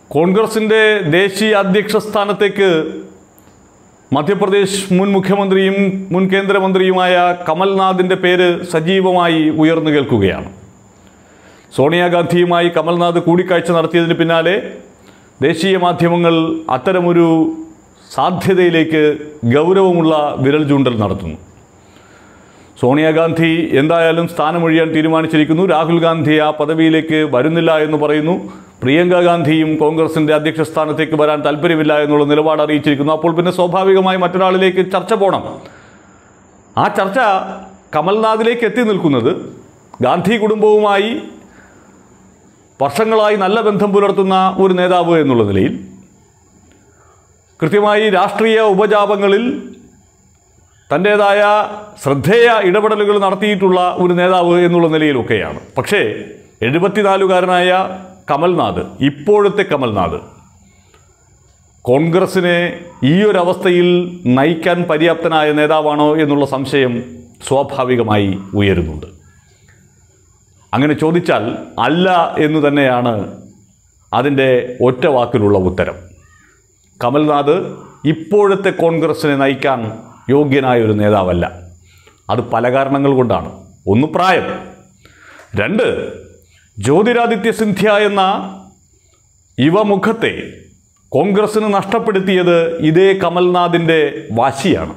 കോൺഗ്രസിൻ്റെ ദേശീയ അധ്യക്ഷ സ്ഥാനത്തേക്ക് മധ്യപ്രദേശ് മുൻ മുഖ്യമന്ത്രിയും മുൻ കേന്ദ്രമന്ത്രിയുമായ കമൽനാഥിൻ്റെ പേര് സജീവമായി ഉയർന്നു കേൾക്കുകയാണ് സോണിയാഗാന്ധിയുമായി കമൽനാഥ് കൂടിക്കാഴ്ച നടത്തിയതിന് പിന്നാലെ ദേശീയ മാധ്യമങ്ങൾ അത്തരമൊരു സാധ്യതയിലേക്ക് ഗൗരവമുള്ള വിരൽ ചൂണ്ടൽ നടത്തുന്നു സോണിയാഗാന്ധി എന്തായാലും സ്ഥാനമൊഴിയാൻ തീരുമാനിച്ചിരിക്കുന്നു രാഹുൽ ഗാന്ധി ആ പദവിയിലേക്ക് വരുന്നില്ല എന്ന് പറയുന്നു പ്രിയങ്ക ഗാന്ധിയും കോൺഗ്രസിന്റെ അധ്യക്ഷ സ്ഥാനത്തേക്ക് വരാൻ താല്പര്യമില്ല എന്നുള്ള നിലപാട് അറിയിച്ചിരിക്കുന്നു അപ്പോൾ പിന്നെ സ്വാഭാവികമായി മറ്റൊരാളിലേക്ക് ചർച്ച പോകണം ആ ചർച്ച കമൽനാഥിലേക്ക് എത്തി നിൽക്കുന്നത് ഗാന്ധി കുടുംബവുമായി വർഷങ്ങളായി നല്ല ബന്ധം പുലർത്തുന്ന ഒരു നേതാവ് എന്നുള്ള നിലയിൽ കൃത്യമായി രാഷ്ട്രീയ ഉപജാപങ്ങളിൽ തൻ്റേതായ ശ്രദ്ധേയ ഇടപെടലുകൾ നടത്തിയിട്ടുള്ള ഒരു നേതാവ് എന്നുള്ള നിലയിലൊക്കെയാണ് പക്ഷേ എഴുപത്തിനാലുകാരനായ കമൽനാഥ് ഇപ്പോഴത്തെ കമൽനാഥ് കോൺഗ്രസിനെ ഈ ഒരു അവസ്ഥയിൽ നയിക്കാൻ പര്യാപ്തനായ നേതാവാണോ എന്നുള്ള സംശയം സ്വാഭാവികമായി ഉയരുന്നുണ്ട് അങ്ങനെ ചോദിച്ചാൽ അല്ല എന്ന് തന്നെയാണ് അതിൻ്റെ ഒറ്റ വാക്കിലുള്ള ഉത്തരം കമൽനാഥ് ഇപ്പോഴത്തെ കോൺഗ്രസിനെ നയിക്കാൻ യോഗ്യനായ ഒരു നേതാവല്ല അത് പല കാരണങ്ങൾ കൊണ്ടാണ് ഒന്ന് പ്രായം രണ്ട് ജ്യോതിരാദിത്യ സിന്ധ്യ എന്ന യുവമുഖത്തെ കോൺഗ്രസിന് നഷ്ടപ്പെടുത്തിയത് ഇതേ കമൽനാഥിൻ്റെ വാശിയാണ്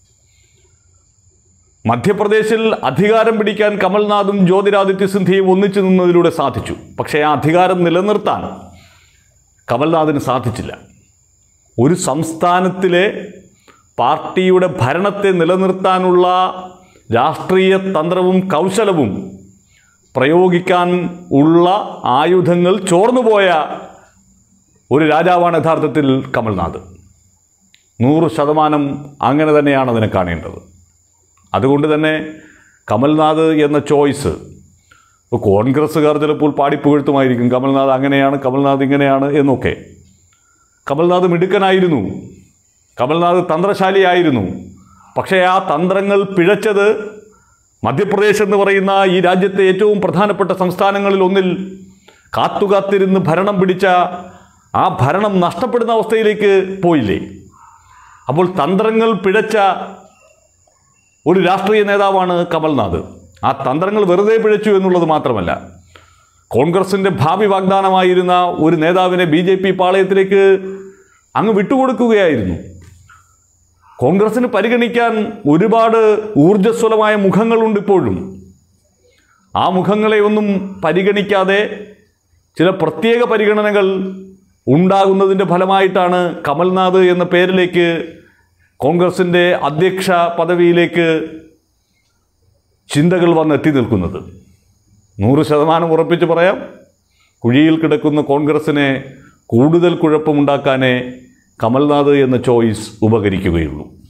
മധ്യപ്രദേശിൽ അധികാരം പിടിക്കാൻ കമൽനാഥും ജ്യോതിരാദിത്യ സിന്ധ്യയും ഒന്നിച്ചു നിന്നതിലൂടെ സാധിച്ചു പക്ഷേ ആ അധികാരം നിലനിർത്താൻ കമൽനാഥിന് സാധിച്ചില്ല ഒരു സംസ്ഥാനത്തിലെ പാർട്ടിയുടെ ഭരണത്തെ നിലനിർത്താനുള്ള രാഷ്ട്രീയ തന്ത്രവും കൗശലവും പ്രയോഗിക്കാൻ ഉള്ള ആയുധങ്ങൾ ചോർന്നുപോയ ഒരു രാജാവാണ് യഥാർത്ഥത്തിൽ കമൽനാഥ് നൂറ് ശതമാനം അങ്ങനെ തന്നെയാണ് അതിനെ കാണേണ്ടത് അതുകൊണ്ട് തന്നെ കമൽനാഥ് എന്ന ചോയ്സ് ഇപ്പോൾ കോൺഗ്രസ്സുകാർ ചിലപ്പോൾ പാടിപ്പുകഴ്ത്തുമായിരിക്കും കമൽനാഥ് അങ്ങനെയാണ് കമൽനാഥ് ഇങ്ങനെയാണ് എന്നൊക്കെ കമൽനാഥ് മിടുക്കനായിരുന്നു കമൽനാഥ് തന്ത്രശാലിയായിരുന്നു പക്ഷേ ആ തന്ത്രങ്ങൾ പിഴച്ചത് മധ്യപ്രദേശ് എന്ന് പറയുന്ന ഈ രാജ്യത്തെ ഏറ്റവും പ്രധാനപ്പെട്ട സംസ്ഥാനങ്ങളിൽ ഒന്നിൽ കാത്തുകാത്തിരുന്ന് ഭരണം പിടിച്ച ആ ഭരണം നഷ്ടപ്പെടുന്ന അവസ്ഥയിലേക്ക് പോയില്ലേ അപ്പോൾ തന്ത്രങ്ങൾ പിഴച്ച ഒരു രാഷ്ട്രീയ നേതാവാണ് കമൽനാഥ് ആ തന്ത്രങ്ങൾ വെറുതെ പിഴച്ചു എന്നുള്ളത് മാത്രമല്ല കോൺഗ്രസിൻ്റെ ഭാവി വാഗ്ദാനമായിരുന്ന ഒരു നേതാവിനെ ബി ജെ പി പാളയത്തിലേക്ക് അങ്ങ് വിട്ടുകൊടുക്കുകയായിരുന്നു കോൺഗ്രസിന് പരിഗണിക്കാൻ ഒരുപാട് ഊർജ്ജസ്വലമായ മുഖങ്ങളുണ്ട് ഇപ്പോഴും ആ മുഖങ്ങളെ ഒന്നും പരിഗണിക്കാതെ ചില പ്രത്യേക പരിഗണനകൾ ഉണ്ടാകുന്നതിൻ്റെ ഫലമായിട്ടാണ് കമൽനാഥ് എന്ന പേരിലേക്ക് കോൺഗ്രസിൻ്റെ അധ്യക്ഷ പദവിയിലേക്ക് ചിന്തകൾ വന്നെത്തി നിൽക്കുന്നത് നൂറ് ശതമാനം ഉറപ്പിച്ച് പറയാം കുഴിയിൽ കിടക്കുന്ന കോൺഗ്രസിനെ കൂടുതൽ കുഴപ്പമുണ്ടാക്കാനേ കമൽനാഥ് എന്ന ചോയ്സ് ഉപകരിക്കുകയുള്ളൂ